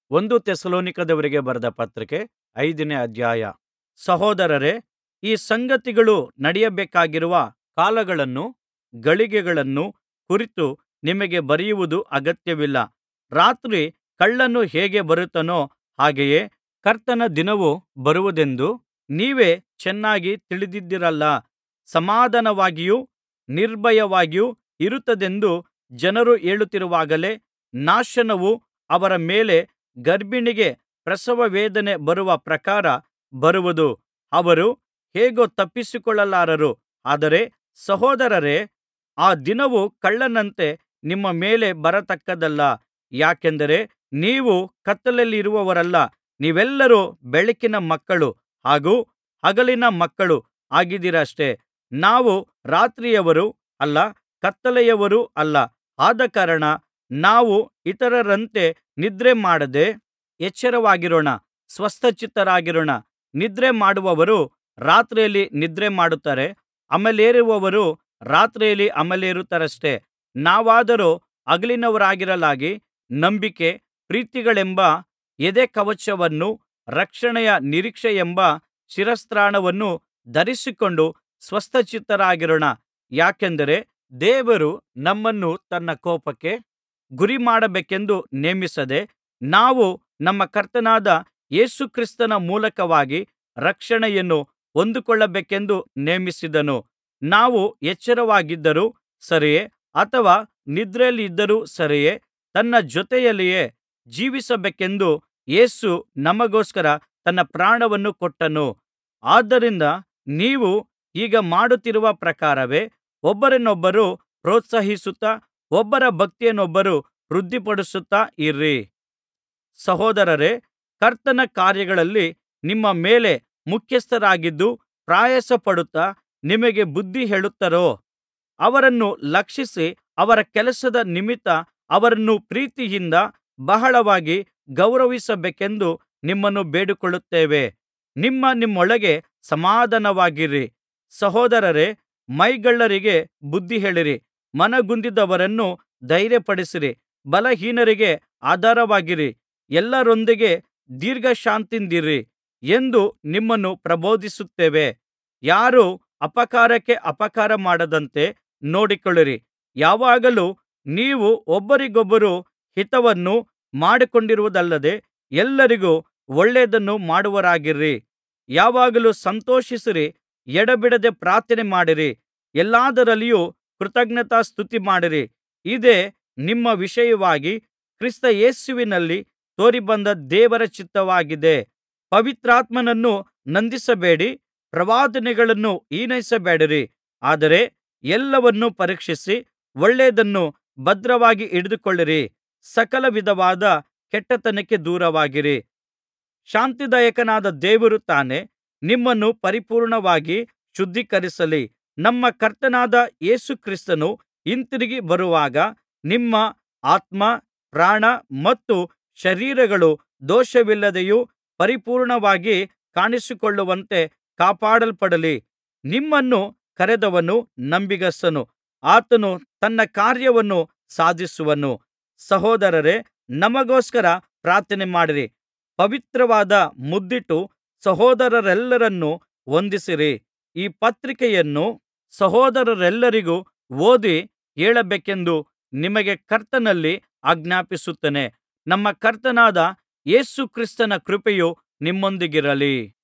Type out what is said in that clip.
ಒಂದು ಥೆಸಲೋನಿಕದವರಿಗೆ ಬರೆದ ಪತ್ರಿಕೆ ಐದನೇ ಅಧ್ಯಾಯ ಸಹೋದರರೇ ಈ ಸಂಗತಿಗಳು ನಡೆಯಬೇಕಾಗಿರುವ ಕಾಲಗಳನ್ನೂ ಗಳಿಗೆಗಳನ್ನೂ ಕುರಿತು ನಿಮಗೆ ಬರೆಯುವುದು ಅಗತ್ಯವಿಲ್ಲ ರಾತ್ರಿ ಕಳ್ಳನು ಹೇಗೆ ಬರುತ್ತಾನೋ ಹಾಗೆಯೇ ಕರ್ತನ ದಿನವು ಬರುವುದೆಂದು ನೀವೇ ಚೆನ್ನಾಗಿ ತಿಳಿದಿದ್ದೀರಲ್ಲಾ ಸಮಾಧಾನವಾಗಿಯೂ ನಿರ್ಭಯವಾಗಿಯೂ ಇರುತ್ತದೆಂದು ಜನರು ಹೇಳುತ್ತಿರುವಾಗಲೇ ನಾಶನವು ಅವರ ಮೇಲೆ ಗರ್ಭಿಣಿಗೆ ಪ್ರಸವವೇದನೆ ಬರುವ ಪ್ರಕಾರ ಬರುವುದು ಅವರು ಹೇಗೂ ತಪ್ಪಿಸಿಕೊಳ್ಳಲಾರರು ಆದರೆ ಸಹೋದರರೇ ಆ ದಿನವು ಕಳ್ಳನಂತೆ ನಿಮ್ಮ ಮೇಲೆ ಬರತಕ್ಕದ್ದಲ್ಲ ಯಾಕೆಂದರೆ ನೀವು ಕತ್ತಲೆಯಲ್ಲಿರುವವರಲ್ಲ ನೀವೆಲ್ಲರೂ ಬೆಳಕಿನ ಮಕ್ಕಳು ಹಾಗೂ ಹಗಲಿನ ಮಕ್ಕಳು ಆಗಿದ್ದೀರಷ್ಟೆ ನಾವು ರಾತ್ರಿಯವರೂ ಅಲ್ಲ ಕತ್ತಲೆಯವರೂ ಅಲ್ಲ ಆದಕಾರಣ ನಾವು ಇತರರಂತೆ ನಿದ್ರೆಮಾಡದೆ ಎಚ್ಚರವಾಗಿರೋಣ ಸ್ವಸ್ಥಚಿತ್ತರಾಗಿರೋಣ ನಿದ್ರೆ ಮಾಡುವವರು ರಾತ್ರಿಯಲ್ಲಿ ನಿದ್ರೆ ಮಾಡುತ್ತಾರೆ ಅಮಲೇರುವವರು ರಾತ್ರಿಯಲ್ಲಿ ಅಮಲೇರುತ್ತಾರಷ್ಟೆ ನಾವಾದರೋ ಹಗಲಿನವರಾಗಿರಲಾಗಿ ನಂಬಿಕೆ ಪ್ರೀತಿಗಳೆಂಬ ಎದೆಕವಚವನ್ನೂ ರಕ್ಷಣೆಯ ನಿರೀಕ್ಷೆಯೆಂಬ ಶಿರಸ್ತ್ರಾಣವನ್ನೂ ಧರಿಸಿಕೊಂಡು ಸ್ವಸ್ಥಚಿತ್ತರಾಗಿರೋಣ ಯಾಕೆಂದರೆ ದೇವರು ನಮ್ಮನ್ನು ತನ್ನ ಕೋಪಕ್ಕೆ ಗುರಿಮಾಡಬೇಕೆಂದು ನೇಮಿಸದೆ ನಾವು ನಮ್ಮ ಕರ್ತನಾದ ಯೇಸು ಕ್ರಿಸ್ತನ ಮೂಲಕವಾಗಿ ರಕ್ಷಣೆಯನ್ನು ಹೊಂದಿಕೊಳ್ಳಬೇಕೆಂದು ನೇಮಿಸಿದನು ನಾವು ಎಚ್ಚರವಾಗಿದ್ದರೂ ಸರಿಯೇ ಅಥವಾ ನಿದ್ರೆಯಲ್ಲಿದ್ದರೂ ಸರಿಯೇ ತನ್ನ ಜೊತೆಯಲ್ಲಿಯೇ ಜೀವಿಸಬೇಕೆಂದು ಯೇಸು ನಮಗೋಸ್ಕರ ತನ್ನ ಪ್ರಾಣವನ್ನು ಕೊಟ್ಟನು ಆದ್ದರಿಂದ ನೀವು ಈಗ ಮಾಡುತ್ತಿರುವ ಪ್ರಕಾರವೇ ಒಬ್ಬರನ್ನೊಬ್ಬರು ಪ್ರೋತ್ಸಾಹಿಸುತ್ತಾ ಒಬ್ಬರ ಭಕ್ತಿಯನ್ನೊಬ್ಬರು ವೃದ್ಧಿಪಡಿಸುತ್ತಾ ಇರಿ ಸಹೋದರರೇ ಕರ್ತನ ಕಾರ್ಯಗಳಲ್ಲಿ ನಿಮ್ಮ ಮೇಲೆ ಮುಖ್ಯಸ್ಥರಾಗಿದ್ದು ಪ್ರಯಾಸಪಡುತ್ತಾ ನಿಮಗೆ ಬುದ್ಧಿ ಹೇಳುತ್ತಾರೋ ಅವರನ್ನು ಲಕ್ಷಿಸಿ ಅವರ ಕೆಲಸದ ನಿಮಿತ್ತ ಅವರನ್ನು ಪ್ರೀತಿಯಿಂದ ಬಹಳವಾಗಿ ಗೌರವಿಸಬೇಕೆಂದು ನಿಮ್ಮನ್ನು ಬೇಡಿಕೊಳ್ಳುತ್ತೇವೆ ನಿಮ್ಮ ನಿಮ್ಮೊಳಗೆ ಸಮಾಧಾನವಾಗಿರಿ ಸಹೋದರರೇ ಮೈಗಳ್ಳರಿಗೆ ಬುದ್ಧಿ ಹೇಳಿರಿ ಮನಗುಂದಿದವರನ್ನು ಧೈರ್ಯಪಡಿಸಿರಿ ಬಲಹೀನರಿಗೆ ಆಧಾರವಾಗಿರಿ ಎಲ್ಲರೊಂದಿಗೆ ದೀರ್ಘಶಾಂತಿಯಿಂದಿರಿ ಎಂದು ನಿಮ್ಮನ್ನು ಪ್ರಬೋಧಿಸುತ್ತೇವೆ ಯಾರೂ ಅಪಕಾರಕ್ಕೆ ಅಪಕಾರ ಮಾಡದಂತೆ ನೋಡಿಕೊಳ್ಳಿರಿ ಯಾವಾಗಲೂ ನೀವು ಒಬ್ಬರಿಗೊಬ್ಬರು ಹಿತವನ್ನು ಮಾಡಿಕೊಂಡಿರುವುದಲ್ಲದೆ ಎಲ್ಲರಿಗೂ ಒಳ್ಳೆಯದನ್ನು ಮಾಡುವವರಾಗಿರಿ ಯಾವಾಗಲೂ ಸಂತೋಷಿಸಿರಿ ಎಡೆಬಿಡದೆ ಪ್ರಾರ್ಥನೆ ಮಾಡಿರಿ ಎಲ್ಲಾದರಲ್ಲಿಯೂ ಕೃತಜ್ಞತಾಸ್ತುತಿ ಮಾಡಿರಿ ಇದೇ ನಿಮ್ಮ ವಿಷಯವಾಗಿ ಕ್ರಿಸ್ತ ಯೇಸುವಿನಲ್ಲಿ ತೋರಿಬಂದ ದೇವರ ಚಿತ್ತವಾಗಿದೆ ಪವಿತ್ರಾತ್ಮನನ್ನು ನಂದಿಸಬೇಡಿ ಪ್ರವಾದನೆಗಳನ್ನು ಹಿನೈಸಬೇಡಿರಿ ಆದರೆ ಎಲ್ಲವನ್ನೂ ಪರೀಕ್ಷಿಸಿ ಒಳ್ಳೆಯದನ್ನು ಭದ್ರವಾಗಿ ಹಿಡಿದುಕೊಳ್ಳಿರಿ ಸಕಲ ವಿಧವಾದ ಕೆಟ್ಟತನಕ್ಕೆ ದೂರವಾಗಿರಿ ಶಾಂತಿದಾಯಕನಾದ ದೇವರು ತಾನೇ ನಿಮ್ಮನ್ನು ಪರಿಪೂರ್ಣವಾಗಿ ಶುದ್ಧೀಕರಿಸಲಿ ನಮ್ಮ ಕರ್ತನಾದ ಯೇಸು ಕ್ರಿಸ್ತನು ಹಿಂತಿರುಗಿ ಬರುವಾಗ ನಿಮ್ಮ ಆತ್ಮ ಪ್ರಾಣ ಮತ್ತು ಶರೀರಗಳು ದೋಷವಿಲ್ಲದೆಯೂ ಪರಿಪೂರ್ಣವಾಗಿ ಕಾಣಿಸಿಕೊಳ್ಳುವಂತೆ ಕಾಪಾಡಲ್ಪಡಲಿ ನಿಮ್ಮನ್ನು ಕರೆದವನು ನಂಬಿಗಸ್ತನು ಆತನು ತನ್ನ ಕಾರ್ಯವನ್ನು ಸಾಧಿಸುವನು ಸಹೋದರರೇ ನಮಗೋಸ್ಕರ ಪ್ರಾರ್ಥನೆ ಮಾಡಿರಿ ಪವಿತ್ರವಾದ ಮುದ್ದಿಟ್ಟು ಸಹೋದರರೆಲ್ಲರನ್ನೂ ವಂದಿಸಿರಿ ಈ ಪತ್ರಿಕೆಯನ್ನು ಸಹೋದರರೆಲ್ಲರಿಗೂ ಓದಿ ಹೇಳಬೇಕೆಂದು ನಿಮಗೆ ಕರ್ತನಲ್ಲಿ ಆಜ್ಞಾಪಿಸುತ್ತೇನೆ ನಮ್ಮ ಕರ್ತನಾದ ಯೇಸು ಕ್ರಿಸ್ತನ ಕೃಪೆಯು ನಿಮ್ಮೊಂದಿಗಿರಲಿ